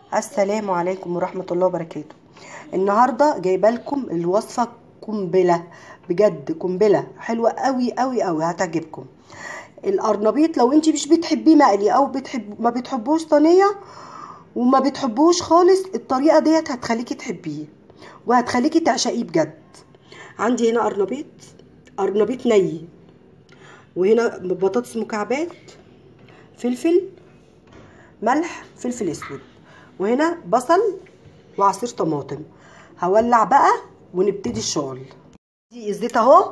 السلام عليكم ورحمة الله وبركاته النهاردة جايبة لكم الوصفة قنبلة بجد قنبلة حلوة قوي قوي قوي هتعجبكم القرنبيط لو انت مش بتحبيه مقلي او بتحب ما بتحبوش صينية وما بتحبوش خالص الطريقة ديت هتخليكي تحبيه وهتخليكي تعشقيه بجد عندي هنا قرنبيط قرنبيط ني وهنا بطاطس مكعبات فلفل ملح فلفل اسود وهنا بصل وعصير طماطم هولع بقى ونبتدي الشغل دي الزيت اهو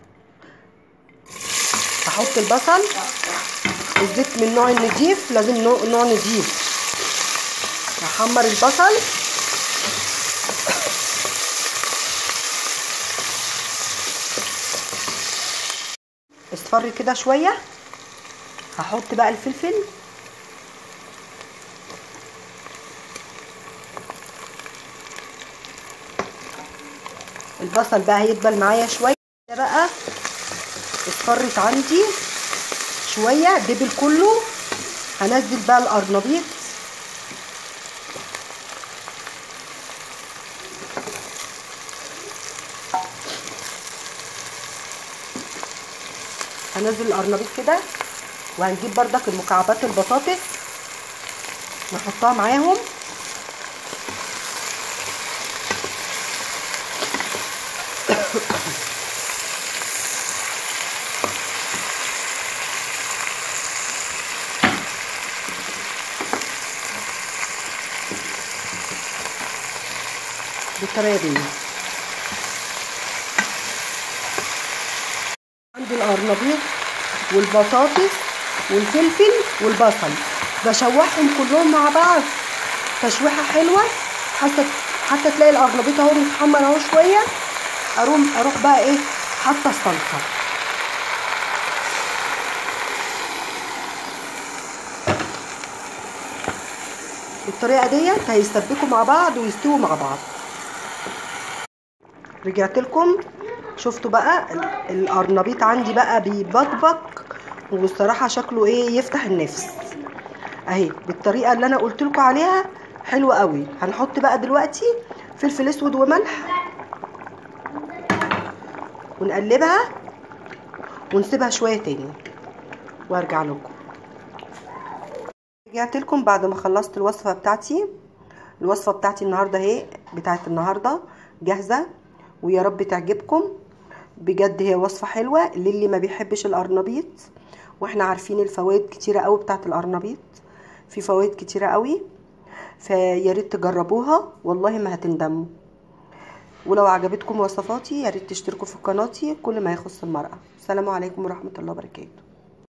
هحط البصل الزيت من نوع النضيف لازم نوع, نوع نضيف هحمر البصل اصفر كده شويه هحط بقى الفلفل البصل بقى هيدبل معايا شويه ده بقى اصفرت عندي شويه دبل كله هنزل بقى القرنبيط هنزل القرنبيط كده وهنجيب بردك المكعبات البطاطس نحطها معاهم بالطريقه دي عندي القرنبيط والبطاطس والفلفل والبصل بشوحهم كلهم مع بعض تشويحه حلوه حتى حتى تلاقي القرنبيط اهو متحمر اهو شويه اروح اروح بقى ايه حاطه الصلصه بالطريقه ديت هيسبكوا مع بعض ويستووا مع بعض رجعت لكم شفتوا بقى القرنبيط عندي بقى بيبقبق والصراحه شكله ايه يفتح النفس اهي بالطريقه اللي انا قلت لكم عليها حلوه قوي هنحط بقى دلوقتي فلفل اسود وملح ونقلبها ونسيبها شويه تاني وارجع لكم رجعت لكم بعد ما خلصت الوصفه بتاعتي الوصفه بتاعتي النهارده اهي بتاعت النهارده جاهزه ويا رب تعجبكم بجد هي وصفه حلوه للي ما بيحبش القرنبيط واحنا عارفين الفوائد كتيره قوي بتاعت القرنبيط في فوائد كتيره قوي فيا ريت تجربوها والله ما هتندموا ولو عجبتكم وصفاتي يا ريت تشتركوا في قناتي كل ما يخص المرأة السلام عليكم ورحمة الله وبركاته